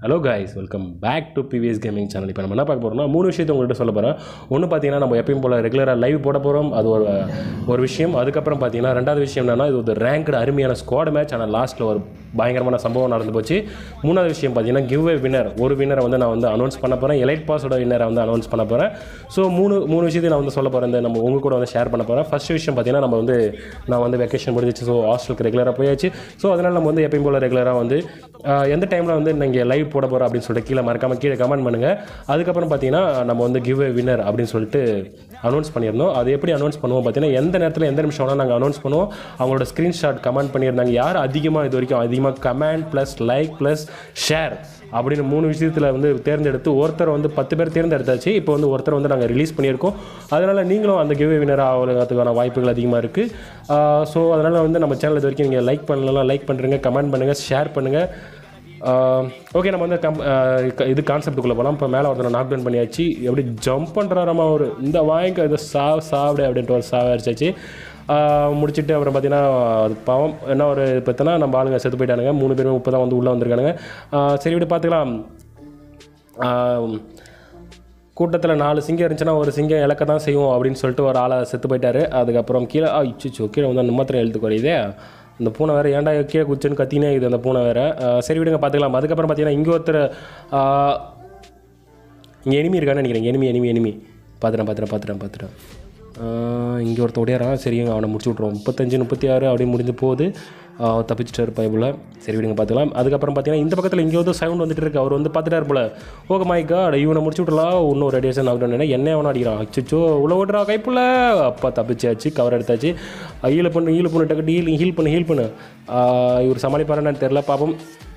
Hello guys welcome back to PVS gaming channel இப்போ நம்ம என்ன பார்க்க போகிறோம்னா மூணு விஷயத்தை உங்கள்கிட்ட சொல்ல போகிறோம் ஒன்று பார்த்தீங்கன்னா நம்ம எப்பயும் போல் ரெகுலராக லைவ் போட போகிறோம் அது ஒரு ஒரு விஷயம் அதுக்கப்புறம் பார்த்தீங்கன்னா ரெண்டாவது விஷயம் என்னன்னா இது ஒரு ரேங்க்டு அருமையான ஸ்குவாட் மேட்ச் ஆனால் லாஸ்ட்டில் ஒரு பயங்கரமான சம்பவம் நடந்து போச்சு மூணாவது விஷயம் பார்த்தீங்கன்னா கிவ் வின்னர் ஒரு வின்னரை வந்து நான் வந்து அனௌன்ஸ் பண்ண போகிறேன் எலைட் பாஸோட வின்னரை வந்து அனௌன்ஸ் பண்ண போகிறேன் ஸோ மூணு மூணு விஷயத்தை நான் வந்து சொல்ல போகிறேன் இந்த நம்ம உங்க கூட வந்து ஷேர் பண்ண போகிறேன் ஃபர்ஸ்ட் விஷயம் பார்த்தீங்கன்னா நம்ம வந்து நான் வந்து வெக்கேஷன் முடிஞ்சிச்சு ஸோ ஹாஸ்டலுக்கு ரெகுலராக போயாச்சு ஸோ அதனால் நம்ம வந்து எப்பயும் போல் ரெகுலராக வந்து ஆஹ், எந்த டைமில் வந்து நீங்கள் லைவ் போட போகிறோம் அப்படின்னு சொல்லிட்டு கீழே மறக்காம கீழே கமெண்ட் பண்ணுங்கள் அதுக்கப்புறம் பார்த்தீங்கன்னா நம்ம வந்து கிவ் ஏ வின்னர் அப்படின்னு சொல்லிட்டு அனௌன்ஸ் பண்ணியிருந்தோம் அது எப்படி அனௌன்ஸ் பண்ணுவோம் பார்த்தீங்கன்னா எந்த நேரத்தில் எந்த நிமிஷம் வேணால் நாங்கள் அனௌன்ஸ் பண்ணுவோம் அவங்களோட ஸ்க்ரீன்ஷாட் கமெண்ட் பண்ணியிருந்தாங்க யார் அதிகமாக இது வரைக்கும் அதிகமாக comment plus like plus share அப்படின்னு மூணு விஷயத்தில் வந்து தேர்ந்தெடுத்து ஒருத்தர் வந்து பத்து பேர் தேர்ந்தெடுத்தாச்சு இப்போ வந்து ஒருத்தர் வந்து நாங்கள் ரிலீஸ் பண்ணியிருக்கோம் அதனால் நீங்களும் அந்த கிவ் வினர் ஆகிறதுக்கான வாய்ப்புகள் அதிகமாக இருக்குது ஸோ அதனால் வந்து நம்ம சேனல் இது வரைக்கும் நீங்கள் லைக் பண்ணலாம் லைக் பண்ணுறீங்க கமெண்ட் பண்ணுங்கள் ஷேர் பண்ணுங்கள் ஓகே நம்ம வந்து கம் ஆஹ் க- இது கான்செப்ட்டுக்குள்ளே போகலாம் இப்போ மேலே ஒருத்தர் நாக் டவுன் பண்ணியாச்சு எப்படி ஜம்ப் பண்ணுறாராமா ஒரு இந்த வாங்கிக்க இதை சாவ் சாப்பிடு அப்படின்ட்டு ஒரு சாவ அடிச்சாச்சு ஆஹ் முடிச்சிட்டு அப்புறம் பார்த்தீங்கன்னா அது பாவம் என்ன ஒரு பார்த்தோன்னா நம்ம ஆளுங்க செத்து போயிட்டானுங்க மூணு பேரும் இப்போ தான் வந்து உள்ளே வந்திருக்கானுங்க ஆஹ் சரி விட்டு பார்த்துக்கலாம் கூட்டத்தில் நாலு சிங்கம் இருந்துச்சுன்னா ஒரு சிங்கம் இழக்க தான் செய்வோம் அப்படின்னு சொல்லிட்டு ஒரு ஆளை செத்து போயிட்டாரு அதுக்கப்புறம் கீழே ஆ இச்சிச்சோ கீழே வந்து அந்த மாத்திரம் எழுத்து குறையுதே இந்த பூனை வேறு ஏன்டா கீழே குச்சின்னு கத்தினே இது அந்த பூனை வேறு சரி விடுங்க பார்த்துக்கலாம் அதுக்கப்புறம் பார்த்தீங்கன்னா இங்கே ஒருத்தர் இங்கே எனிமி இருக்கான்னு நினைக்கிறேன் எனிமி எனிமி எனிமி பார்த்துட்டேன் பார்த்துட்டேன் பார்த்துட்டேன் பார்த்துட்டேன் இங்கே ஒருத்தன் ஓடியாரான் சரிங்க அவனை முடிச்சு விட்ருவோம் முப்பத்தஞ்சு முப்பத்தி ஆறு அப்படியே முடிஞ்சு போகுது ஆஹ் தப்பிச்சிட்டாரு பைபிள் சரி விடுங்க பார்த்துக்கலாம் அதுக்கப்புறம் பார்த்தீங்கன்னா இந்த பக்கத்தில் இங்கே வந்து சவுண்ட் வந்துட்டு இருக்கு அவர் வந்து பார்த்துட்டாரு போல ஓகே மை காட் இவனை முடிச்சு விட்றலாம் இன்னும் ரேடியேஷன் ஆகணும் என்ன அவனை அடிக்கிறான் அச்சோ உள்ள ஓடுறா கைப்புள்ள அப்பா தப்பிச்சாச்சு கவர் எடுத்தாச்சு ஹீல் பண்ணு ஹீல் பண்ணு டக்கு ஹீல் ஹீல் பண்ணு ஹீல் பண்ணு ஆஹ் இவர் சமாளிப்பாரான்னு தெரில பாப்போம்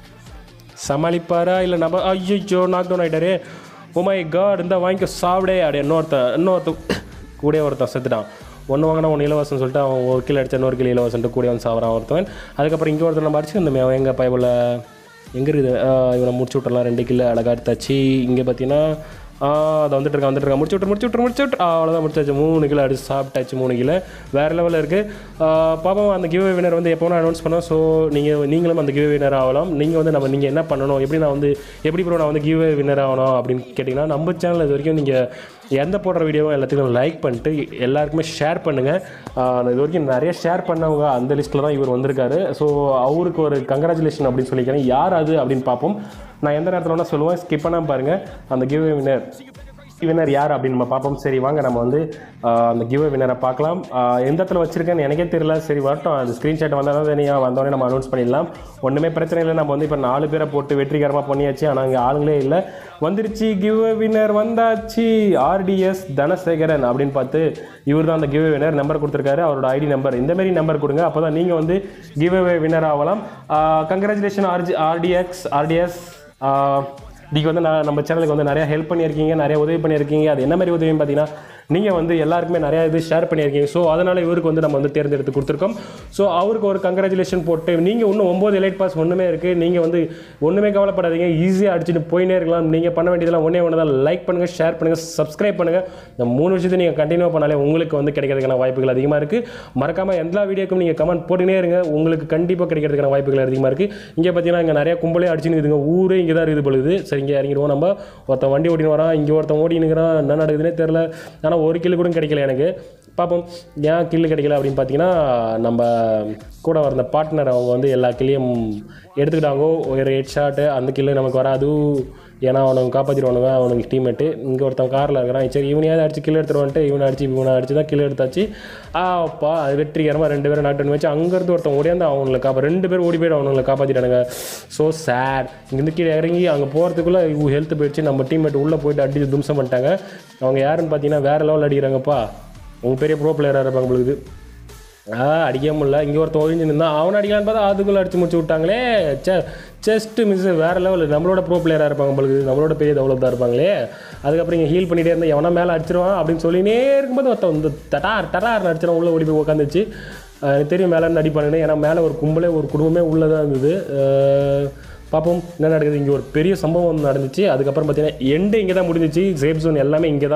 சமாளிப்பாரா இல்லை நம்ம ஐயோ நாக் டவுன் ஆகிட்டாரு ஓ மை காட் இந்த வாங்கிக்க சாப்பிடே அப்படி இன்னொருத்தன் இன்னொருத்தன் கூட ஒருத்தன் செத்துட்டான் ஒன்று வாங்கினா ஒன்று இலவசம் சொல்லிட்டு அவன் ஒரு கிலோ அடிச்சா இன்னொரு கிலோ இலவசம்ட்டு கூட வந்து சாப்பிட்றான் ஒருத்தவன் அதுக்கப்புறம் இங்கே ஒருத்தன் நம்ம அடிச்சு இந்த எங்கள் பைபிள் எங்கே இருக்குது ஆஹ் இவனை முடிச்சு விட்டுறலாம் ரெண்டு கிலோ அழகாக எடுத்தாச்சு இங்கே பார்த்தீங்கன்னா அதை வந்துட்டு இருக்கான் வந்துட்டு இருக்கான் முடிச்சு விட்டு முடிச்சு விட்டு முடிச்சு விட்டு அவ்வளோதான் முடிச்சாச்சு மூணு கிலோ அடிச்சு சாப்பிட்டாச்சு மூணு கிலோ வேறு லெவலில் இருக்குது பாப்போம் அந்த கிவ் வினர் வந்து எப்போ அனௌன்ஸ் பண்ணோம் ஸோ நீங்கள் நீங்களும் அந்த கிவ் வினர் ஆகலாம் நீங்கள் வந்து நம்ம நீங்கள் என்ன பண்ணணும் எப்படி நான் வந்து எப்படி ப்ரோ நான் வந்து கிவ் வினர் ஆகணும் அப்படின்னு கேட்டிங்கன்னா நம்ம சேனல் இது வரைக்கும் நீங்கள் எந்த போடுற வீடியோவும் எல்லாத்துக்கும் லைக் பண்ணிட்டு எல்லாருக்குமே ஷேர் பண்ணுங்கள் இது வரைக்கும் நிறைய ஷேர் பண்ணவங்க அந்த லிஸ்ட்டில் தான் இவர் வந்திருக்காரு ஸோ அவருக்கு ஒரு கங்க்ராச்சுலேஷன் அப்படின்னு சொல்லிக்கிறேன் யார் அது அப்படின்னு பார்ப்போம் நான் எந்த நேரத்தில் வேணால் சொல்லுவேன் ஸ்கிப் பண்ணாமல் பாருங்கள் அந்த கிவ் வினர் வின்னர் யார் அப்படின்னு நம்ம பார்ப்போம் சரி வாங்க நம்ம வந்து ஆஹ், அந்த கிவ் வின்னரை பார்க்கலாம் ஆஹ், எந்த இடத்துல வச்சிருக்கேன்னு எனக்கே தெரியல சரி வரட்டும் அது ஸ்க்ரீன்ஷாட் வந்தால் தான் தனியாக வந்தோடனே நம்ம அனௌன்ஸ் பண்ணிடலாம் ஒன்றுமே பிரச்சனை இல்லை நம்ம வந்து இப்போ நாலு பேரை போட்டு வெற்றிகரமாக பண்ணியாச்சு ஆனால் இங்கே ஆளுங்களே இல்லை வந்துருச்சு கிவ் வின்னர் வந்தாச்சு ஆர்டிஎஸ் தனசேகரன் அப்படின்னு பார்த்து இவர் தான் அந்த கிவ் வின்னர் நம்பர் கொடுத்துருக்காரு அவரோட ஐடி நம்பர் இந்த மாதிரி நம்பர் கொடுங்க அப்போ தான் நீங்கள் வந்து கிவ் வின்னர் ஆகலாம் கங்க்ராச்சுலேஷன் ஆர்ஜி ஆர்டிஎக்ஸ் ஆர்டிஎஸ் நீங்கள் வந்து நான் நம்ம சேனலுக்கு வந்து நிறைய ஹெல்ப் பண்ணியிருக்கீங்க நிறைய உதவி பண்ணியிருக்கீங்க அது என்ன மாதிரி உதவின்னு பார்த்தீங்கன்னா நீங்கள் வந்து எல்லாருக்குமே நிறைய இது ஷேர் பண்ணியிருக்கீங்க ஸோ அதனால் இவருக்கு வந்து நம்ம வந்து தேர்ந்தெடுத்து கொடுத்துருக்கோம் ஸோ அவருக்கு ஒரு கங்க்ராச்சுலேஷன் போட்டு நீங்கள் இன்னும் ஒம்பது எலைட் பாஸ் ஒன்றுமே இருக்குது நீங்கள் வந்து ஒன்றுமே கவலைப்படாதீங்க ஈஸியாக அடிச்சுட்டு போயினே இருக்கலாம் நீங்கள் பண்ண வேண்டியதெல்லாம் ஒன்றே ஒன்று தான் லைக் பண்ணுங்கள் ஷேர் பண்ணுங்கள் சப்ஸ்கிரைப் பண்ணுங்கள் இந்த மூணு விஷயத்தை நீங்கள் கண்டினியூ பண்ணாலே உங்களுக்கு வந்து கிடைக்கிறதுக்கான வாய்ப்புகள் அதிகமாக இருக்குது மறக்காமல் எல்லா வீடியோக்கும் நீங்கள் கமெண்ட் போட்டுனே இருங்க உங்களுக்கு கண்டிப்பாக கிடைக்கிறதுக்கான வாய்ப்புகள் அதிகமாக இருக்குது இங்கே பார்த்தீங்கன்னா இங்கே நிறைய கும்பலே அடிச்சுன்னு இதுங்க ஊரே இங்கே தான் இருக்குது பொழுது சரி இங்கே இறங்கிடுவோம் நம்ம ஒருத்தன் வண்டி ஓடின்னு வரான் இங்கே ஒருத்தன் ஓடினுங்கிறான் என்ன நடக்குதுன்னே தெரில ஆனால் ஒரு கில்லு கூட கிடைக்கல எனக்கு பார்ப்போம் ஏன் கில்லு கிடைக்கல அப்படின்னு பார்த்தீங்கன்னா நம்ம கூட வந்த பார்ட்னர் அவங்க வந்து எல்லா கில்லையும் எடுத்துக்கிட்டாங்க ஒரு ஹெட் ஷாட்டு அந்த கில்லு நமக்கு வராது ஏன்னா அவனுக்கு காப்பாற்றிடுவானுங்க அவனுக்கு டீம்மேட்டு இங்கே ஒருத்தன் காரில் இருக்கிறான் சரி இவனையாவது அடிச்சு கில் எடுத்துருவான்ட்டு இவனை அடிச்சு இவனை அடிச்சு தான் கில் எடுத்தாச்சு ஆ அப்பா அது வெற்றிகரமாக ரெண்டு பேரும் நாட்டு வச்சு அங்கேருந்து ஒருத்தன் ஓடியாந்து அவங்களை காப்பா ரெண்டு பேரும் ஓடி போய்ட்டு அவனுங்களை காப்பாற்றிட்டானுங்க ஸோ சேட் இங்கேருந்து கீழே இறங்கி அங்கே போகிறதுக்குள்ளே ஹெல்த் போயிடுச்சு நம்ம டீம்மேட் உள்ளே போயிட்டு அடிச்சு தும்சம் பண்ணிட்டாங்க அவங்க யாருன்னு பார்த்தீங்கன்னா வேறு லெவல் அடிக்கிறாங்கப்பா உங்க பெரிய ப்ரோ பிளேயராக இருப்பாங்க உங்களுக்கு ஆ அடிக்க முடியல இங்கே ஒருத்தன் ஒழிஞ்சு நின்றான் அவனை அடிக்கலான்னு பார்த்தா அதுக்குள்ளே அடிச்சு முடிச்சு விட்டாங்களே சே செஸ்ட்டு மிஸ் வேறு லெவல் நம்மளோட ப்ரோ பிளேயராக இருப்பாங்க உங்களுக்கு நம்மளோட பெரிய டெவலப் தான் இருப்பாங்களே அதுக்கப்புறம் இங்கே ஹீல் பண்ணிட்டே இருந்தால் எவனா மேலே அடிச்சிருவான் அப்படின்னு சொல்லினே இருக்கும்போது ஒருத்தன் வந்து தட்டார் தட்டார் அடிச்சிடும் உள்ளே ஓடி போய் உட்காந்துச்சு எனக்கு தெரியும் மேலே இருந்து அடிப்பானுன்னு ஏன்னா மேலே ஒரு கும்பலே ஒரு குடும்பமே உள்ளே தான் இருந்தது அஹ், பார்ப்போம் என்ன நடக்குது இங்கே ஒரு பெரிய சம்பவம் ஒண்ணு நடந்துச்சு அதுக்கப்புறம் பார்த்தீங்கன்னா எண்டு இங்கே தான் முடிஞ்சிச்சு சேஃப் ஜோன் எல்லாமே இங்கே தான்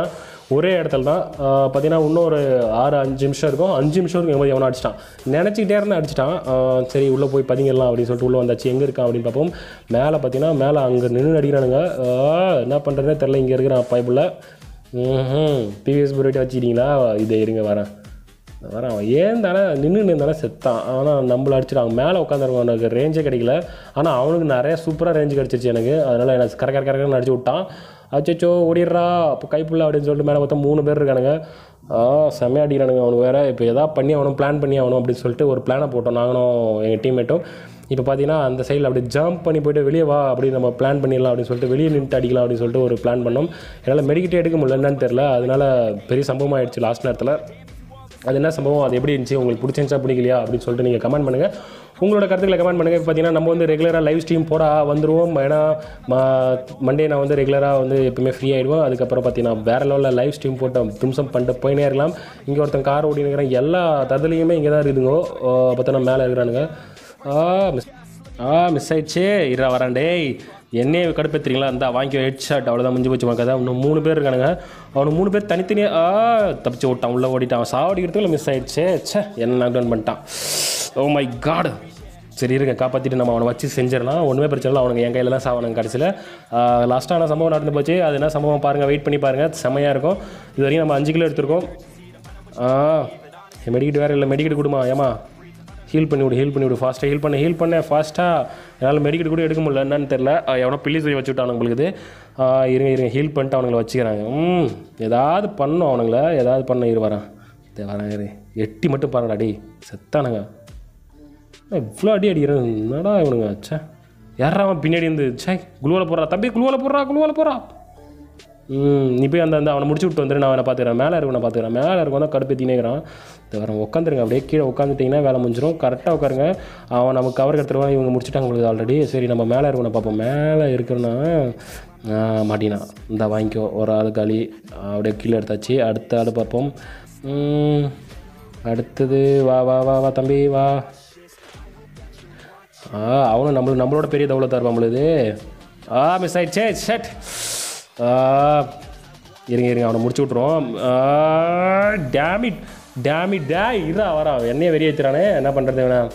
ஒரே இடத்துல தான் ஆஹ் பார்த்தீங்கன்னா இன்னும் ஒரு ஆறு அஞ்சு நிமிஷம் இருக்கும் அஞ்சு நிமிஷம் இருக்கும் எவ்வளோ எவனோ அடிச்சிட்டான் நினச்சிக்கிட்டே இருந்து அடிச்சிட்டான் ஆஹ் சரி உள்ளே போய் பதிங்கிடலாம் அப்படின்னு சொல்லிட்டு உள்ளே வந்தாச்சு எங்கே இருக்கான் அப்படின்னு பார்ப்போம் மேலே பார்த்தீங்கன்னா மேலே அங்கே நின்று அடிக்கிறானுங்க ஆஹ் என்ன பண்ணுறதுனே தெரில இங்கே இருக்கிறான் பைப்பில் ம் பிவிஎஸ் புரேட்டை வச்சுக்கிட்டீங்களா இதை இருங்க வரேன் வரேன் அவன் ஏன் தானே நின்று இருந்தானே செத்தான் ஆனால் நம்மள அடிச்சிட்டாங்க மேலே உட்காந்துருக்கோம் எனக்கு ரேஞ்சே கிடைக்கல ஆனால் அவனுக்கு நிறைய சூப்பராக ரேஞ்சு கிடச்சிருச்சு எனக்கு அதனால் எனக்கு கர கர கரன்னு அடிச்சு விட்டான் அச்சோ ஓடிடுறா இப்போ கைப்புள்ள அப்படின்னு சொல்லிட்டு மேலே பார்த்தா மூணு பேர் இருக்கானுங்க ஆ செம்மையாக அடிக்கிறானுங்க அவனுக்கு வேறு இப்போ எதாவது பண்ணி அவனும் பிளான் பண்ணி ஆகணும் அப்படின்னு சொல்லிட்டு ஒரு பிளானை போட்டோம் நாங்களும் எங்கள் டீம்மேட்டும் இப்போ பார்த்தீங்கன்னா அந்த சைடில் அப்படி ஜம்ப் பண்ணி போயிட்டு வெளியே வா அப்படி நம்ம பிளான் பண்ணிடலாம் அப்படின்னு சொல்லிட்டு வெளியே நின்று அடிக்கலாம் அப்படின்னு சொல்லிட்டு ஒரு பிளான் பண்ணோம் என்னால் மெடிக்கிட்டே எடுக்க முடியல என்னன்னு தெரில அதனால பெரிய சம்பவம் ஆயிடுச்சு லாஸ்ட் நேரத்தில் அது என்ன சம்பவம் அது எப்படி இருந்துச்சு உங்களுக்கு பிடிச்சிருந்துச்சா பிடிக்கலையா அப்படின்னு சொல்லிட்டு நீங்கள் கமெண்ட் பண்ணுங்கள் உங்களோட கருத்துக்களை கமெண்ட் பண்ணுங்கள் இப்போ பார்த்தீங்கன்னா நம்ம வந்து ரெகுலராக லைவ் ஸ்ட்ரீம் போட வந்துருவோம் ஏன்னா மண்டே நான் வந்து ரெகுலராக வந்து எப்பவுமே ஃப்ரீ ஆகிடுவோம் அதுக்கப்புறம் பார்த்தீங்கன்னா வேறு லெவலில் லைவ் ஸ்ட்ரீம் போட்டு தும்சம் பண்ணிட்டு போயினே இருக்கலாம் இங்கே ஒருத்தன் கார் ஓடி இருக்கிறேன் எல்லா ததுலையுமே இங்கே தான் இருக்குதுங்கோ பார்த்தோன்னா மேலே இருக்கிறானுங்க ஆ மிஸ் ஆ மிஸ் ஆயிடுச்சே இரா வரேன் டேய் என்னையே கடுப்பேத்துறீங்களா இந்த வாங்கி ஹெட் ஷாட் அவ்வளோதான் முடிஞ்சு போச்சு கதை இன்னும் மூணு பேர் இருக்கானுங்க அவனுக்கு மூணு பேர் தனித்தனியாக ஆ தப்பிச்சு விட்டான் உள்ளே ஓடிட்டான் சாவடிக்கிறதுக்குள்ள மிஸ் ஆயிடுச்சே ச்சே என்ன நாக் டவுன் பண்ணிட்டான் ஓ மை காட் சரி இருங்க காப்பாற்றிட்டு நம்ம அவனை வச்சு செஞ்சிடலாம் ஒன்றுமே பிரச்சனை இல்லை அவனுக்கு என் கையில் தான் சாவனுங்க கடைசியில் லாஸ்ட்டான சம்பவம் நடந்து போச்சு அது என்ன சம்பவம் பாருங்கள் வெயிட் பண்ணி பாருங்கள் செம்மையாக இருக்கும் இது வரைக்கும் நம்ம அஞ்சு கிலோ எடுத்திருக்கோம் ஆ மெடிக்கிட் வேறு இல்லை மெடிக்கிட் கொடுமா ஏமா ஹீல் பண்ணி விடு ஹீல் பண்ணி விடு ஃபாஸ்ட்டாக ஹீல் பண்ண ஹீல் பண்ண ஃபாஸ்ட்டாக என்னால் மெடிக்கெட் கூட எடுக்க முடியல என்னன்னு தெரில அஹ் எவனோ பில்லி சொல்லி வச்சு விட்டான் உங்களுக்கு இது ஆஹ் இருங்க இருங்க ஹீல் பண்ணிட்டு அவனுங்களை வச்சுக்கிறாங்க ம் ஏதாவது பண்ணும் அவனுங்கள ஏதாவது பண்ண இரு வரேன் இதோ வரேன் இரு எட்டி மட்டும் பாருடா டேய் செத்தானுங்க இவ்வளோ அடி அடிக்கிறேன் என்னடா இவனுங்க ச்சே யாரா அவன் பின்னாடி இருந்து ச்சே குழுவில் போடுறா தம்பி குழுவில் போடுறா குழுவில் போடுறா ம் நீ போய் அந்த அந்த அவனை முடிச்சு விட்டு வந்துரு நான் அவனை பார்த்துக்கிறேன் மேலே இருக்கும் நான் பார்த்துக்கிறேன் மேலே இருக்கும் தான் கடுப்பேத்தினேங்கிறான் இந்த வரேன் உட்காந்துருங்க அப்படியே கீழே உட்காந்துட்டிங்கன்னா வேலை முடிஞ்சிடும் கரெக்டாக உட்காருங்க அவன் நமக்கு கவர் எடுத்துருவான் இவங்க முடிச்சுட்டாங்க உங்களுக்கு ஆல்ரெடி சரி நம்ம மேலே இருக்கணும் பார்ப்போம் மேலே இருக்கிறனா மாட்டினா இந்த வாங்கிக்கோ ஒரு ஆள் காலி அப்படியே கீழே எடுத்தாச்சு அடுத்த ஆள் பார்ப்போம் ம், அடுத்தது வா வா வா வா தம்பி வா ஆ அவனும் நம்மள நம்மளோட பெரிய தௌலத்தா இருப்பான் நம்மளுது ஆ மிஸ் ஆயிடுச்சே ஷட் ஆ இருங்க இருங்க அவனை முடிச்சு விட்ருவோம் டேமிட் டேமிட் டே இரா வரா என்னையே வெறியேற்றுறானே என்ன பண்ணுறது வேணா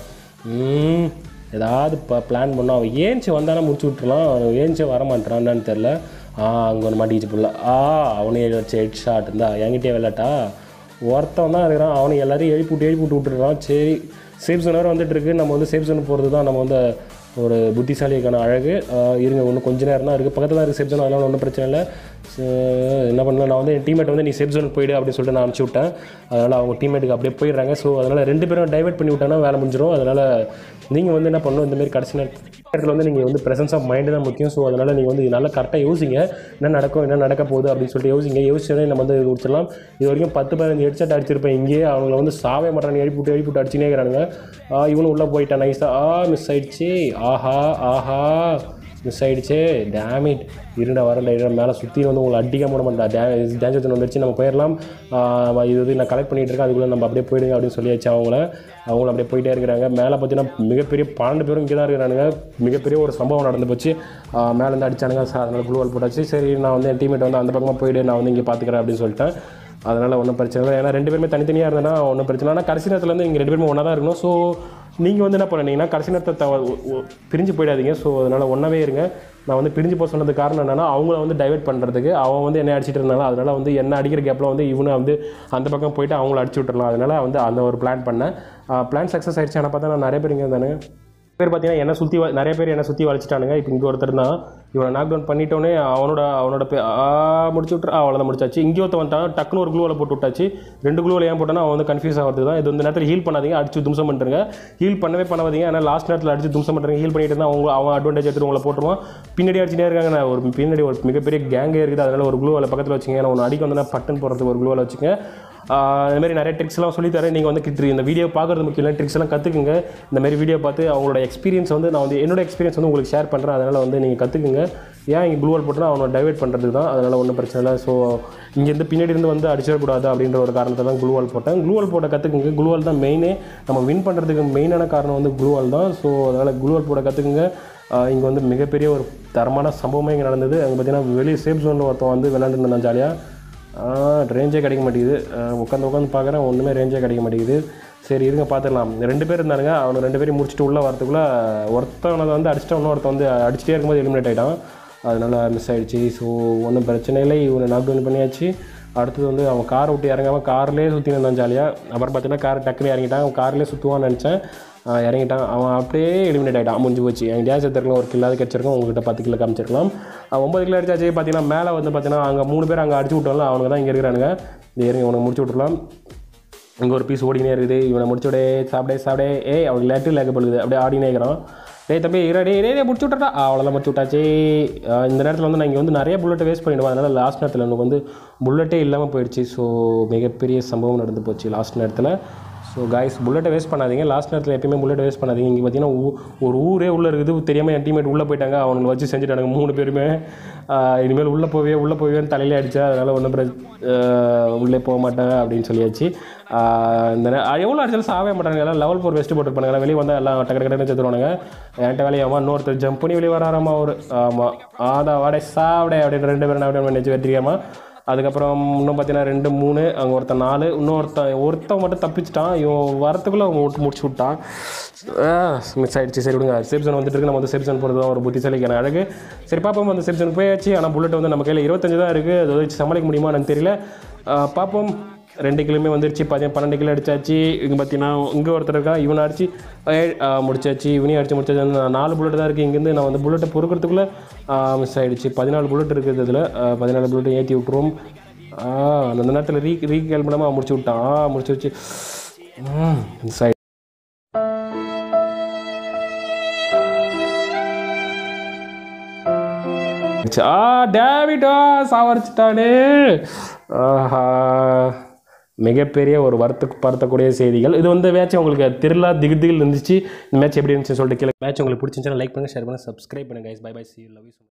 ம் ஏதாவது இப்போ பிளான் பண்ணோம் அவன் ஏஞ்சி வந்தானே முடிச்சு விட்ருலாம் அவன் ஏஞ்சி வர மாட்டான்னு தெரில ஆ அங்கே ஒன்று மாட்டிக்கிச்சு புள்ள ஆ அவனே வச்சு ஹெட் ஷாட் இருந்தா என்கிட்டயே விளாட்டா ஒருத்தன் தான் இருக்கிறான் அவனை எல்லாரையும் எழுப்பி விட்டு எழுப்பி விட்டு விட்டுருக்கான் சரி சேஃப் ஜோன் வேறு வந்துட்டு இருக்கு நம்ம வந்து சேஃப் ஜோன் போகிறது தான் நம்ம வந்து ஒரு புத்திசாலிக்கான அழகு ஆஹ் இருங்க இன்னும் கொஞ்ச நேரம் தான் இருக்குது பக்கத்தில் தான் இருக்குது சேஃப் ஜோன் அதெல்லாம் ஒன்றும் பிரச்சனை இல்லை சரி, என்ன பண்ணலாம் நான் வந்து என் டீம்மேட் வந்து நீ சேஃப் ஜோன் போயிடு அப்படின்னு சொல்லிட்டு நான் அனுப்பிச்சி விட்டேன் அதனால் அவங்க டீம்மேட்டுக்கு அப்படியே போயிடுறாங்க ஸோ அதனால் ரெண்டு பேரும் டைவர்ட் பண்ணி விட்டாங்கன்னா வேலை முடிஞ்சிடும் அதனால் நீங்கள் வந்து என்ன பண்ணணும் இந்த மாதிரி கடைசி நேரத்தில் வந்து நீங்கள் வந்து presence ஆஃப் மைண்டு தான் முக்கியம் ஸோ அதனால் நீங்கள் வந்து நல்லா கரெக்டாக யோசிங்க என்ன நடக்கும் என்ன நடக்க போகுது அப்படின்னு சொல்லிட்டு யோசிங்க யோசிச்சோடனே நம்ம வந்து முடிச்சிடலாம் இது வரைக்கும் பத்து பதினஞ்சு ஹெட்செட் அடிச்சிருப்பேன் இங்கேயே அவங்கள வந்து சாவே மாட்டாங்க எழுப்பி விட்டு எழுப்பி விட்டு அடிச்சுனே இருக்கிறானுங்க ஆ, இவனும் உள்ளே போயிட்டான் நைஸாக ஆ மிஸ் ஆயிடுச்சு ஆஹா ஆஹா மிஸ் ஆயிடுச்சே டேமிட் இருடா வரல இருடா மேலே சுற்றி வந்து உங்களை அடிக்க போட மாட்டேன் டே டேஞ்சர் வந்துருச்சு நம்ம போயிடலாம் ஆ, இது வந்து நான் கலெக்ட் பண்ணிட்டு இருக்கேன் அதுக்குள்ளே நம்ம அப்படியே போயிடுங்க அப்படின்னு சொல்லியாச்சு அவங்கள அவங்கள அப்படியே போயிட்டே இருக்கிறாங்க மேலே பார்த்தீங்கன்னா மிகப்பெரிய பன்னெண்டு பேரும் இங்கே தான் இருக்கிறானுங்க மிகப்பெரிய ஒரு சம்பவம் நடந்து போச்சு ஆ, மேலே இருந்து அடிச்சானுங்க சார் அதனால் குழுவால் போட்டாச்சு சரி நான் வந்து என் டீமேட் வந்து அந்த பக்கமாக போயிடு நான் வந்து இங்கே பார்த்துக்கிறேன் அப்படின்னு சொல்லிட்டேன் அதனால் ஒன்றும் பிரச்சனை இல்லை ஏன்னா ரெண்டு பேருமே தனித்தனியாக இருந்தேன்னா ஒன்றும் பிரச்சனை இல்லை ஆனால் கடைசி நேரத்தில் வந்து இங்கே ரெண்டு பேருமே ஒன்றா தான் இருக்கணும் ஸோ நீங்கள் வந்து என்ன பண்ணீங்கன்னா கடைசி நேரத்தை தவ ஒ- ஒ- பிரிஞ்சு போயிடாதீங்க ஸோ அதனால் ஒன்றாவே இருங்க நான் வந்து பிரிஞ்சு போக சொன்னது காரணம் என்னன்னா அவங்கள வந்து டைவர்ட் பண்ணுறதுக்கு அவன் வந்து என்ன அடிச்சிட்டு இருந்தாலும் அதனால் வந்து என்ன அடிக்கிற கேப்பில் வந்து இவனை வந்து அந்த பக்கம் போயிட்டு அவங்கள அடிச்சு விட்டுறலாம் அதனால் வந்து அந்த ஒரு பிளான் பண்ணேன் பிளான் சக்ஸஸ் ஆயிடுச்சு ஆனால் பார்த்தா நான் நிறைய பேர் இங்கே இருந்தானு பேர் பார்த்தீங்கன்னா என்ன சுற்றி நிறைய பேர் என்ன சுற்றி வளைச்சிட்டானுங்க இப்போ இங்கே ஒருத்தர் தான் இவனை நாக் டவுன் பண்ணிட்டோன்னே அவனோட அவனோட பே ஆ, முடிச்சு விட்ரு அவ்வளோதான் முடிச்சாச்சு இங்கே ஒருத்தன் வந்துட்டான் டக்குனு ஒரு க்ளூவில் போட்டு விட்டாச்சு ரெண்டு க்ளூவில் ஏன் போட்டானா அவன் வந்து கன்ஃபியூஸ் ஆகிறது தான் இது இந்த நேரத்தில் ஹீல் பண்ணாதீங்க அடிச்சு தும்சம் பண்ணுறங்க ஹீல் பண்ணவே பண்ணாதீங்க ஏன்னா லாஸ்ட் நேரத்தில் அடிச்சு தும்சம் பண்ணுறங்க ஹீல் பண்ணிட்டு இருந்தால் அவங்க அவன் அட்வான்டேஜ் எடுத்து உங்களை போட்டுருவான் பின்னாடி அடிச்சுட்டே இருக்காங்க நான் ஒரு பின்னாடி ஒரு மிகப்பெரிய கேங்கே இருக்குது அதனால ஒரு க்ளூவில் பக்கத்தில் வச்சுங்க ஏன்னா ஒன்று அடிக்க வந்தா பட்டன் போடுறதுக்கு ஒரு க்ளூவில் வச்சுங்க ஆஹ் இந்த மாதிரி நிறைய ட்ரிக்ஸ்லாம் சொல்லி தரேன் நீங்கள் வந்து கிட்டு இந்த வீடியோ பார்க்குறது முக்கியம் இல்லை ட்ரிக்ஸ் எல்லாம் கற்றுக்குங்க இந்த மாதிரி வீடியோ பார்த்து அவங்களோட எக்ஸ்பீரியன்ஸ் வந்து நான் வந்து என்னோட எக்ஸ்பீரியன்ஸ் வந்து உங்களுக்கு ஷேர் பண்ணுறேன் அதனால் வந்து நீங்கள் கற்றுக்குங்க ஏன் இங்கே க்ளூவல் போட்டுனா அவனை டைவர்ட் பண்ணுறதுக்கு தான் அதனால் ஒன்றும் பிரச்சனை இல்லை ஸோ இங்கேருந்து பின்னாடி இருந்து வந்து அடிச்சிடக்கூடாது அப்படின்ற ஒரு காரணத்தை தான் க்ளூவால் போட்டேன் க்ளூவால் போட்ட கற்றுக்குங்க க்ளூவால் தான் மெயினே நம்ம வின் பண்ணுறதுக்கு மெயினான காரணம் வந்து க்ளூவால் தான் ஸோ அதனால் க்ளூவால் போட கற்றுக்குங்க இங்கே வந்து மிகப்பெரிய ஒரு தரமான சம்பவமே இங்கே நடந்தது அங்கே பார்த்தீங்கன்னா வெளியே சேஃப் ஜோனில் ஒருத்தன் வந்து விளையாண்டுருந்தான் ஜாலியாக ரேஞ்சே கிடைக்க மாட்டேங்குது உட்காந்து உட்காந்து பார்க்குறேன் ஒன்றுமே ரேஞ்சே கிடைக்க மாட்டேங்குது சரி இருங்க பார்த்துடலாம் ரெண்டு பேர் இருந்தானுங்க அவனை ரெண்டு பேரும் முடிச்சுட்டு உள்ளே வரதுக்குள்ளே ஒருத்தவனை வந்து அடிச்சிட்டு இன்னொருத்தன் வந்து அடிச்சிட்டே இருக்கும்போது எலிமினேட் ஆகிட்டான் அதனால மிஸ் ஆயிடுச்சு ஸோ ஒன்றும் பிரச்சனை இல்லை இவனை நாக் டவுன் பண்ணியாச்சு அடுத்தது வந்து அவன் காரை விட்டு இறங்காமல் கார்லேயே சுற்றி இருந்தான் ஜாலியாக அப்புறம் பார்த்தீங்கன்னா கார் டக்குன்னு இறங்கிட்டான் அவன் கார்லேயே சுற்றுவான்னு நினச்சேன் ஆஹ் இறங்கிட்டான் அவன் அப்படியே எலிமினேட் ஆகிட்டான் முடிஞ்சு போச்சு என் டேஸ் எடுத்துருக்கலாம் ஒரு கில்லாவது கிடச்சிருக்கும் உங்ககிட்ட பத்து கிலோ காமிச்சிருக்கலாம் அவன் ஒம்பது கிலோ அடிச்சாச்சு பார்த்தீங்கன்னா மேலே வந்து பார்த்தீங்கன்னா அங்கே மூணு பேர் அங்கே அடிச்சு விட்டோம்ல அவனுங்க தான் இங்கே இருக்கிறானுங்க இந்த இறங்கி உனக்கு முடிச்சு விட்றலாம் இங்கே ஒரு பீஸ் ஓடினே இருக்குது இவனை முடிச்சு விடே சாப்பிடே சாப்பிடே ஏய் அவனுக்கு லேட்டு லேக்க பழுகுது அப்படியே ஆடினே இருக்கிறான் டேய் தம்பி இரா டே டே முடிச்சு விட்டுறா அவ்வளோதான் முடிச்சு விட்டாச்சு ஆஹ் இந்த நேரத்தில் வந்து நான் இங்கே வந்து நிறைய புல்லட்டை வேஸ்ட் பண்ணிடுவேன் அதனால் லாஸ்ட் நேரத்தில் எனக்கு வந்து புல்லட்டே இல்லாமல் போயிடுச்சு ஸோ மிகப்பெரிய சம்பவம் நடந்து போச்சு லாஸ்ட் நேரத்தில் ஸோ காய்ஸ் புல்லட்டை வேஸ்ட் பண்ணாதீங்க லாஸ்ட் நேரத்தில் எப்பயுமே புல்லட்டை வேஸ்ட் பண்ணாதீங்க இங்கே பார்த்தீங்கன்னா ஊ- ஒரு ஊரே உள்ளே இருக்குது தெரியாமல் என் டீமேட் உள்ளே போயிட்டாங்க அவனுங்களை வச்சு செஞ்சுட்டானுங்க மூணு பேருமே ஆஹ் இனிமேல் உள்ளே போவே உள்ளே போவேன்னு தலையிலே அடித்தா அதனால் ஒன்றும் பிர ஆஹ் உள்ளே போக மாட்டேன் அப்படின்னு சொல்லியாச்சு ஆஹ் இந்த நே- ஆஹ் எவ்வளோ அடிச்சாலும் சாவே மாட்டாங்க எல்லாம் லெவல் ஃபோர் வெஸ்ட் போட்டுருப்பாங்க வெளியே வந்தால் எல்லாம் டக்கு டக்குன்னு செத்துருவானுங்க என்கிட்ட வேலையாமா இன்னொருத்தர் ஜம்ப் பண்ணி வெளியே வராராமா ஒரு ஆமாம் ஆதா வாடே சாவடே அப்படின்னு ரெண்டு பேரும் அப்படின்னு நினச்சி வெற்றிக்காமா அதுக்கப்புறம் இன்னும் பார்த்தீங்கன்னா ரெண்டு மூணு அங்கே ஒருத்தன் நாலு இன்னொருத்தன் ஒருத்தன் மட்டும் தப்பிச்சிட்டான் இவன் வரத்துக்குள்ளே அவன் விட்டு முடிச்சு விட்டான் மிஸ் ஆயிடுச்சு சரி விடுங்க சேப்சன் வந்துட்டு இருக்கு நம்ம வந்து சேப்சன் போகிறது தான் ஒரு புத்திசாலிக்கான அழகு சரி பார்ப்போம் அந்த சேப்சன் போயாச்சு ஆனால் புல்லட் வந்து நம்ம கையில் இருபத்தஞ்சு தான் இருக்குது அதை வச்சு சமாளிக்க முடியுமா எனக்கு தெரியல ஆஹ் பார்ப்போம் ரெண்டு கிலோமே வந்துருச்சு பார்த்தீங்கன்னா பன்னெண்டு கிலோ அடிச்சாச்சு இங்கே பார்த்தீங்கன்னா இங்கே ஒருத்தர் இருக்கா இவனை அடிச்சு ஏ- ஆ, முடிச்சாச்சு இவனையும் அடிச்சு முடிச்சாச்சு வந்து நான் நாலு புல்லட் தான் இருக்குது இங்கேருந்து நான் வந்து புல்லட்டை பொறுக்கிறதுக்குள்ளே மிஸ் ஆயிடுச்சு பதினாலு புல்லட் இருக்குது இதில் பதினாலு புல்லட்டை ஏற்றி விட்ருவோம் ஆ, அந்த நேரத்தில் ரீ ரீகேல் பண்ணாமல் முடிச்சு விட்டான் ஆ, முடிச்சு வச்சு மிஸ் ஆயிடுச்சு ஆ டேவிடா சாவடிச்சிட்டானே ஆஹா மிகப்பெரிய ஒரு வருத்த பருத்தக்கூடிய செய்திகள் இது வந்து மேட்ச் உங்களுக்கு திருலா திகுதிகள் இருந்துச்சு இந்த மேட்ச் எப்படி இருந்துச்சுன்னு சொல்லிட்டு கீழே மேட்ச் உங்களுக்கு பிடிச்சிருந்துச்சுன்னா லைக் பண்ணுங்க ஷேர் பண்ணுங்க சப்ஸ்கிரைப் பண்ணுங்க guys. bye bye see you love you so much